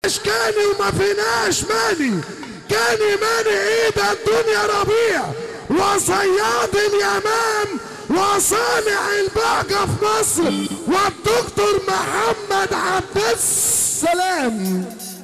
كاني وما فيناش ماني كاني ماني ايد الدنيا ربيع وصياد اليمام وصانع البهجة في مصر والدكتور محمد عبد السلام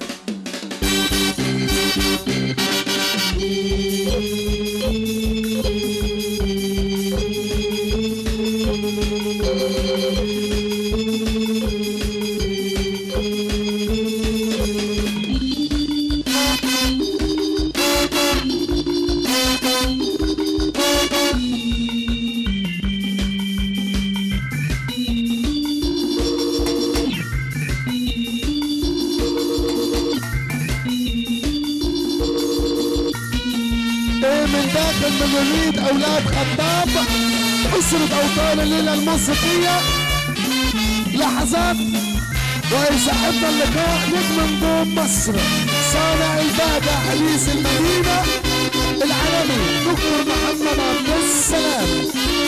ايه من داخل من يريد اولاد خطاب اسرة اوطان الليلة الموسيقية لحظات ويسعدنا اللقاء نجم نجوم مصر صانع البهجة حديث المدينة العالمي دكتور محمد عبد السلام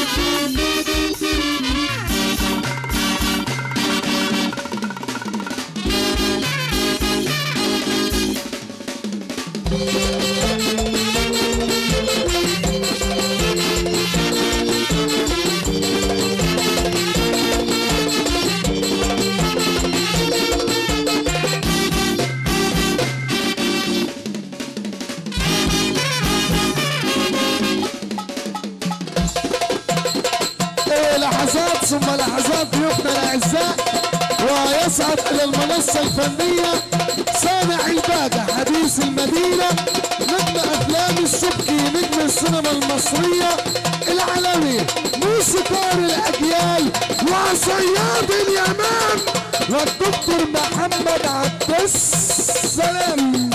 إيه لحظات ثم لحظات ضيوفنا الاعزاء ويصعد الى المنصه الفنيه صانع الباجة حديث المدينه نجم افلام السبكي نجم السينما المصريه العالمي موسيقار الاجيال وصياد اليمام والدكتور محمد عبد السلام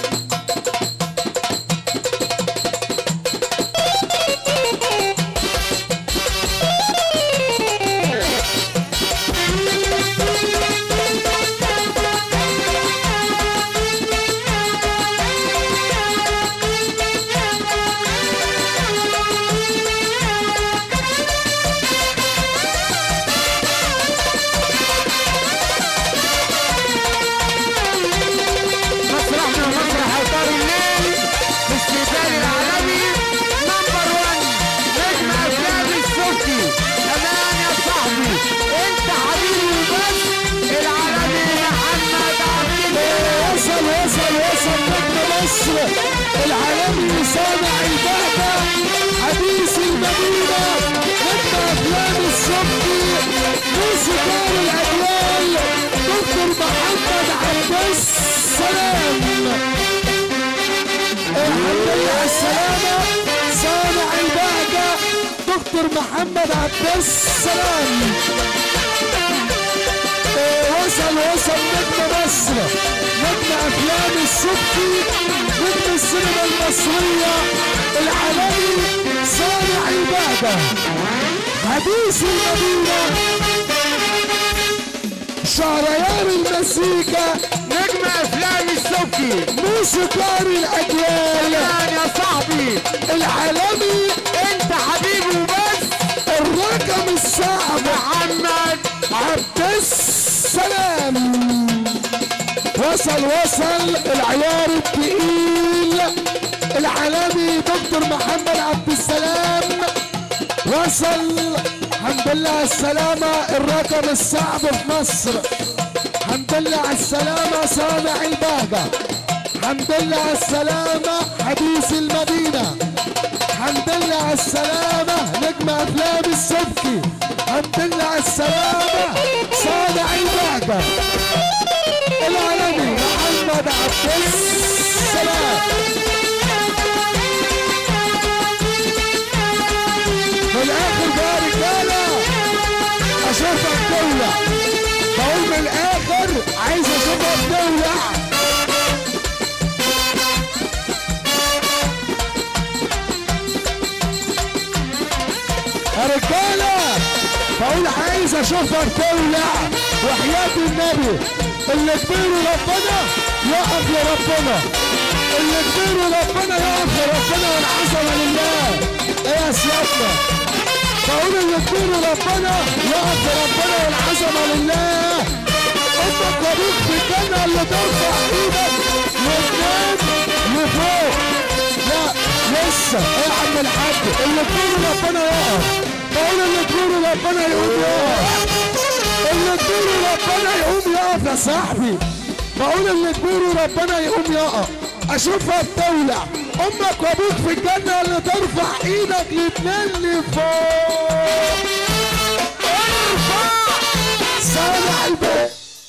مسرحنا مسرح اوتار الليل باستقبال العالمي نمبر 1 نجم افلام السبكي امان يا صاحبي انت حبيبي وبس العالمي محمد عبد وصل وصل وصل نجم مصر العالمي صانع البهجة حديث المدينة نجم أفلام السبكي موسيقار الأجيال دكتور محمد عبد السلام الحمد لله على السلامة صانع البهجة دكتور محمد عبد السلام وصل وصل نجم مصر نجم افلام السبكي نجم السينما المصرية العالمي صانع البهجة حديث المدينة شهريار المزيكا نجم افلام السبكي موسيقار الاجيال امان يا صاحبي العالمي انت حبيبي وبس الرقم الصعب محمد عبد السلام وصل وصل العيار التقيل العالمي دكتور محمد عبد السلام وصل الحمد لله على السلامة الرقم الصعب في مصر الحمد لله على السلامة صانع البهجة الحمد لله على السلامة حديث المدينة الحمد لله على السلامة نجم أفلام السبكي الحمد لله على السلامة صانع البهجة العالمي محمد عبد السلام في الآخر بقى يا رجالة أشوفك تولع بقول من الآخر عايز أشوفك تولع يا رجالة بقول عايز اشوفك تولع وحياة النبي اللي كبير ربنا يقف لربنا اللي كبير ربنا يقف لربنا والعظمة لله ايه يا سيادنا بقول اللي كبير ربنا يقف لربنا والعظمة لله امك وابوك في الجنه اللي ترفع ايدك وتنام لفوق لا لسه ايه يا عم الحاج اللي تقوله ربنا يقف بقول اللي تقوله ربنا يقوم يقف اللي تقوله ربنا يقوم يقف يا صاحبي بقول اللي تقوله ربنا يقوم يقف اشوفها بتولع امك وابوك في الجنه اللي ترفع ايدك الاتنين لفوق ارفع سامع البيت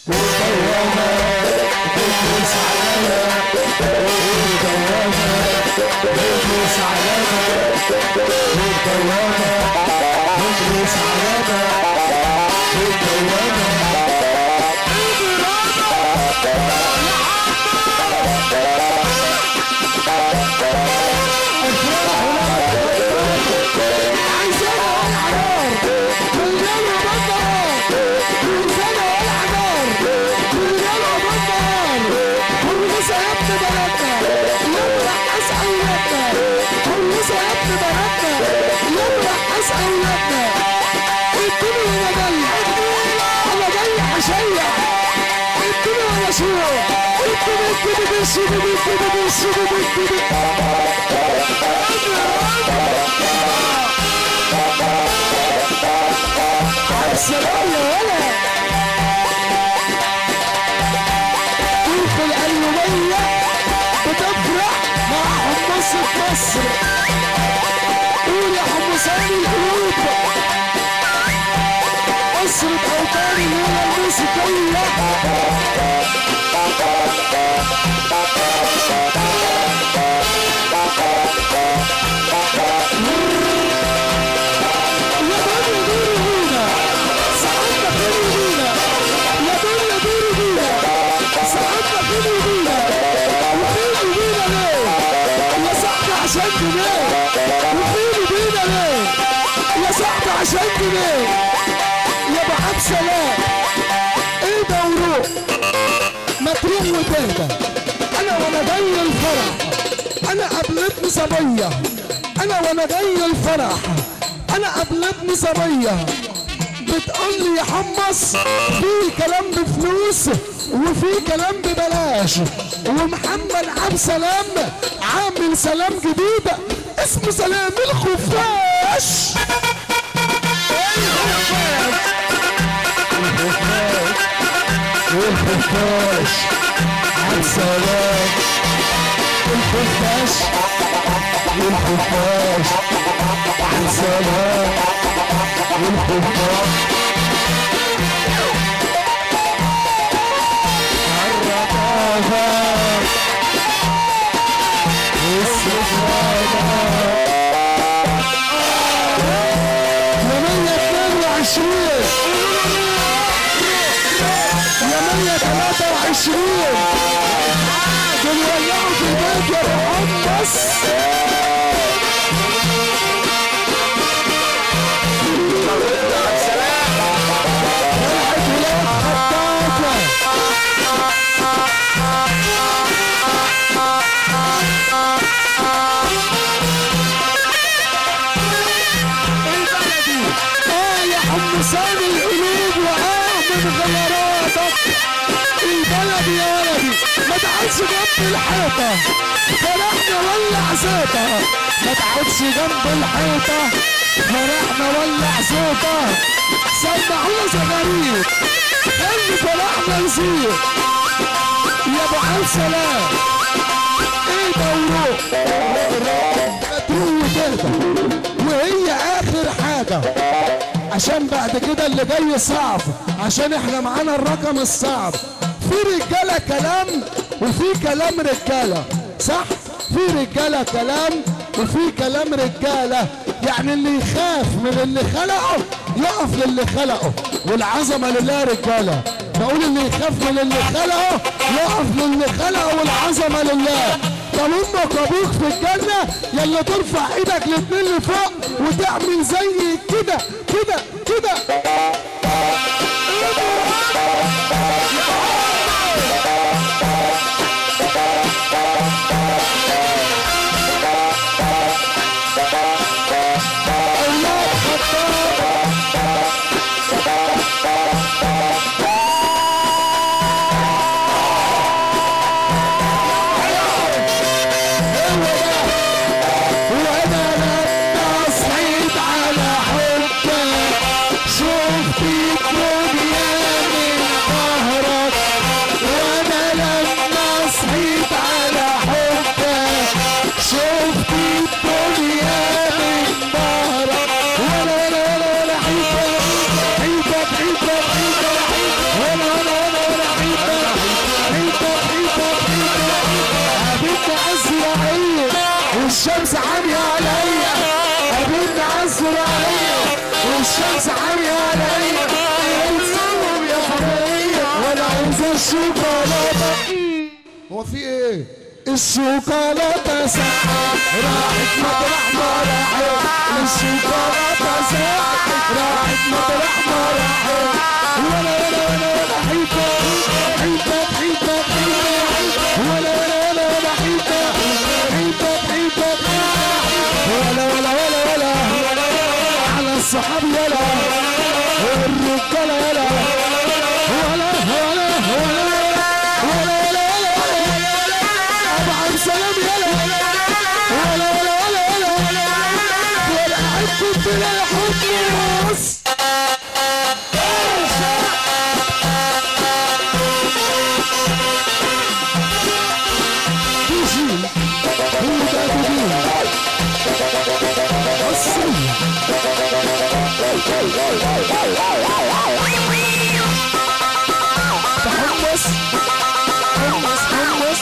عايزانا ولع نار رجال وبطل عايزانا ولع نار رجال وبطل كرموسة يا ابن بلدنا يمرح اسعى ولادنا كرموسة يا ابن بلدنا يمرح اسعى ولادنا اديني وانا جاي انا جاي هشيع اديني وانا شيع اديني اديني بس اديني اديني بس اديني اديني السلام يا ولد طرق الألومية بتفرح مع حمصة مصر قول يا حمصاني القلوب أسرة أوطان الليلة الموسيقية يا دنيا دوري بينا سعادنا خيري بينا يا دنيا دوري بينا سعادنا خيري بينا وخيري بينا ليه يا صاحبي عشان جنيه وخيري بينا ليه يا صاحبي عشان جنيه يا بعد سلام ايه ده وروح ما تروح وتهدى انا وانا جاي الفرح انا قابلتني صبيه انا وانا جاي الفرح انا قابلتني صبيه بتقول لي يا حمص في كلام بفلوس وفي كلام ببلاش ومحمد عبد سلام عامل سلام جديد اسمه سلام الخفاش الخفاش عبد سلام الخفاش الخفاش عبد سلام الخفاش الرقابة يا مية اتنين وعشرين يا مية تلاتة وعشرين دول ولعوا في البيت يا محمص طلعت ولاد خطافة اه يا حمصان القلوب واه من غيراتك البلد يا ولدي ما تقعدش جنب الحيطة فرحنا ولع زيطة ما تقعدش جنب الحيطة فرحنا ولع زيطة سمعونا زغاريد خلي فرحنا نزيد يا ابو عبد سلام ايه ده وروح تروح وتهدى وهي اخر حاجة عشان بعد كده اللي جاي صعب عشان احنا معانا الرقم الصعب في رجالة كلام وفي كلام رجالة صح في رجالة كلام وفي كلام رجالة يعني اللي يخاف من اللي خلقه يقف للي خلقه والعظمة لله رجالة بقول اللي يخاف من اللي خلقه يقف للي خلقه والعظمة لله طب امك وابوك في الجنة يلا ترفع ايدك الاتنين لفوق وتعمل زي كده كده كده اولاد خطاب عزرائيل والشمس عامية عليا قابلني عزرائيل والشمس عامية عليا بتصور يا حرية وانا عايز الشوكولاتة هو في ايه الشوكولاتة ساعة راحت مطرح ما راحت الشوكولاتة ساعة راحت مطرح ما راحت ولا ولا ولا ولا حيطة حيطة حيطة حيطة ولا ولا ولا ولا حيطة حيطة حيطة ولا ولا ولا ولا على الصحاب يلا والرجالة يلا ولا ولا ولا ولا ولا ولا ابو عبد السلام يلا ولا ولا ولا ولا ولا احبكم بلا حب مصر تيجي هو ده تجي مصري تحمس حمص حمص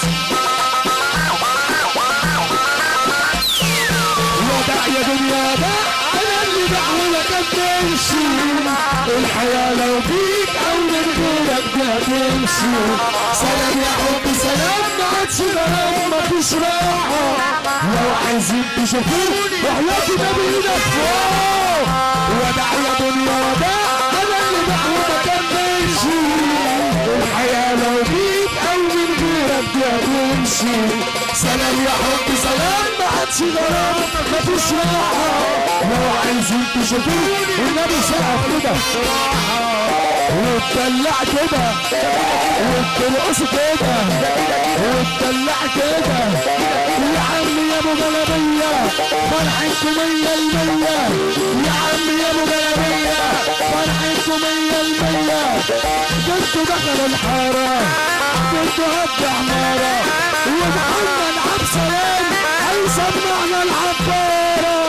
ودع يا دنيا دع انا اللي دعوة تمشي الحياة لو بيك او من غيرك ده تمشي سلام يا حب سلام ما عادش غرام مفيش راحة لو عايزين تشوفوني وحياتي ده بايدك فوق ودع يا دنيا ودع انا اللي دعوة تمشي الحياة لو بيك او من غيرك ده تمشي سلام يا حب سلام ما عادش غرام مفيش راحة لو عايزين تشوفوني النبي سقف كده وتدلع كده وترقص كده وتدلع كده يا عم يا ابو جلابيه فرحتكم مية المية يا عم يا ابو جلابيه فرحتكم مية المية كنتوا دخلوا الحارة كنتوا هد حمارة ومحمد عبد سلام هيسمعنا العبارة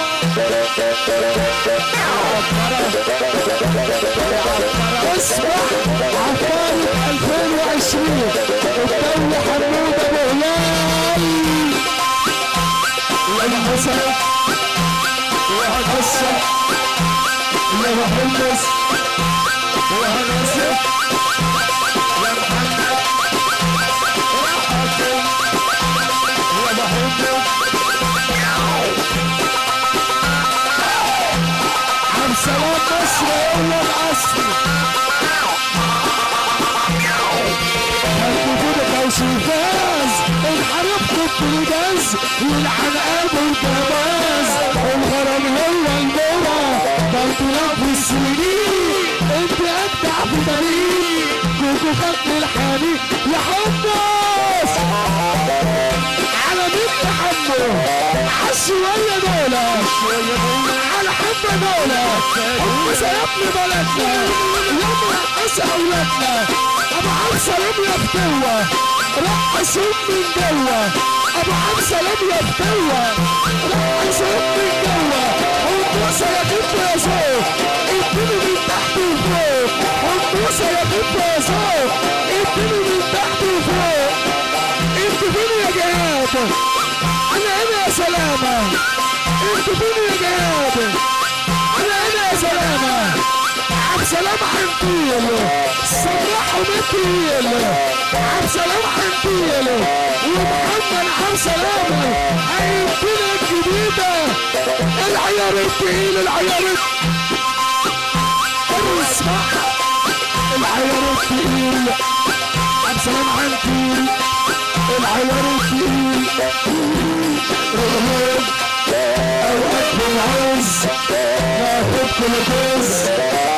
اسمع عبارة 2020 الدولة حمود ابو هلال والحسن وهنقصر يا محمد وهنقصر يا محمد يا محمد عبد السلام مصر يقول الاصل هالوجود كوش فاز الحرب ضد الجاز يلعن ابو الجواز الغرام هو المرة برضه لف السنين انت ابدع في طريق كوكو خط الحامي يا حمص على مين يا حمو عالشوية دولة على حبة دولة هم سيبني بلدنا يوم رقص أولادنا أبو عبد سلام يا فتوة رقصهم من جوه أبو عبد سلام يا فتوة رقصهم من جوه حمصة يا كتف يا زوج اديني من تحت وفوق حمصة يا كتف يا زوج اديني من تحت وفوق انت فين يا جهاد انا هنا يا سلامة انت فين يا جهاد انا هنا يا سلامة عبد سلام حنطيل صرحوا متريل عبد سلام حنطيل ومحمد عبد سلام هيدينا الجديدة العيار التقيل العيار اسمع العيار التقيل عبد سلام حنطيل العيار التقيل رهيب اوقات بالعز ناخد كل جزء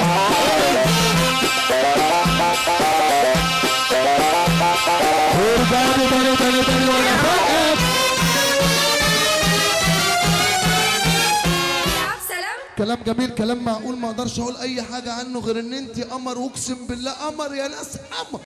ورجعني تاني تاني تاني وانا فقط عبد سلام كلام جميل كلام معقول ما اقدرش اقول اي حاجه عنه غير ان انت قمر واقسم بالله قمر يا ناس قمر